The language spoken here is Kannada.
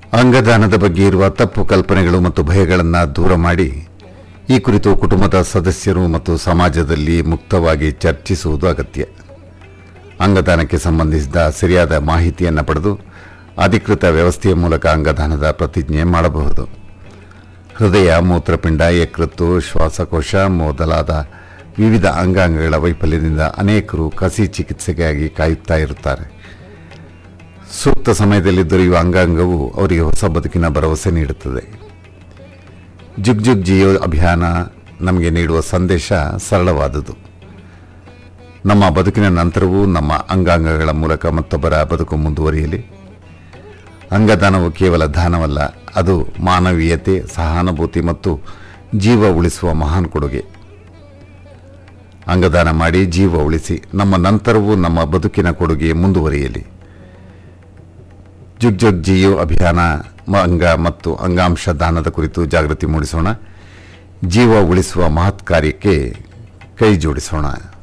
ಅಂಗದಾನದ ಬಗ್ಗೆ ಇರುವ ತಪ್ಪು ಕಲ್ಪನೆಗಳು ಮತ್ತು ಭಯಗಳನ್ನು ದೂರ ಮಾಡಿ ಈ ಕುರಿತು ಕುಟುಂಬದ ಸದಸ್ಯರು ಮತ್ತು ಸಮಾಜದಲ್ಲಿ ಮುಕ್ತವಾಗಿ ಚರ್ಚಿಸುವುದು ಅಗತ್ಯ ಅಂಗದಾನಕ್ಕೆ ಸಂಬಂಧಿಸಿದ ಸರಿಯಾದ ಮಾಹಿತಿಯನ್ನು ಪಡೆದು ಅಧಿಕೃತ ವ್ಯವಸ್ಥೆಯ ಮೂಲಕ ಅಂಗದಾನದ ಪ್ರತಿಜ್ಞೆ ಮಾಡಬಹುದು ಹೃದಯ ಮೂತ್ರಪಿಂಡ ಯಕೃತ್ತು ಶ್ವಾಸಕೋಶ ಮೊದಲಾದ ವಿವಿಧ ಅಂಗಾಂಗಗಳ ವೈಫಲ್ಯದಿಂದ ಅನೇಕರು ಕಸಿ ಚಿಕಿತ್ಸೆಗಾಗಿ ಕಾಯುತ್ತಾ ಇರುತ್ತಾರೆ ಸೂಕ್ತ ಸಮಯದಲ್ಲಿ ದೊರೆಯುವ ಅಂಗಾಂಗವು ಅವರಿಗೆ ಹೊಸ ಬದುಕಿನ ಭರವಸೆ ನೀಡುತ್ತದೆ ಜುಗ್ ಜುಗ್ ಜಿಯೋ ಅಭಿಯಾನ ನಮಗೆ ನೀಡುವ ಸಂದೇಶ ಸರಳವಾದುದು ನಮ್ಮ ಬದುಕಿನ ನಂತರವೂ ನಮ್ಮ ಅಂಗಾಂಗಗಳ ಮೂಲಕ ಮತ್ತೊಬ್ಬರ ಬದುಕು ಮುಂದುವರಿಯಲಿ ಅಂಗದಾನವು ಕೇವಲ ದಾನವಲ್ಲ ಅದು ಮಾನವೀಯತೆ ಸಹಾನುಭೂತಿ ಮತ್ತು ಜೀವ ಉಳಿಸುವ ಮಹಾನ್ ಕೊಡುಗೆ ಅಂಗದಾನ ಮಾಡಿ ಜೀವ ಉಳಿಸಿ ನಮ್ಮ ನಂತರವೂ ನಮ್ಮ ಬದುಕಿನ ಕೊಡುಗೆ ಮುಂದುವರಿಯಲಿ ಜುಗ್ ಜುಗ್ ಜಿಯೋ ಅಭಿಯಾನ ಮ- ಅಂಗ ಮತ್ತು ಅಂಗಾಂಶ ದಾನದ ಕುರಿತು ಜಾಗೃತಿ ಮೂಡಿಸೋಣ ಜೀವ ಉಳಿಸುವ ಮಹತ್ ಕಾರ್ಯಕ್ಕೆ ಕೈ ಜೋಡಿಸೋಣ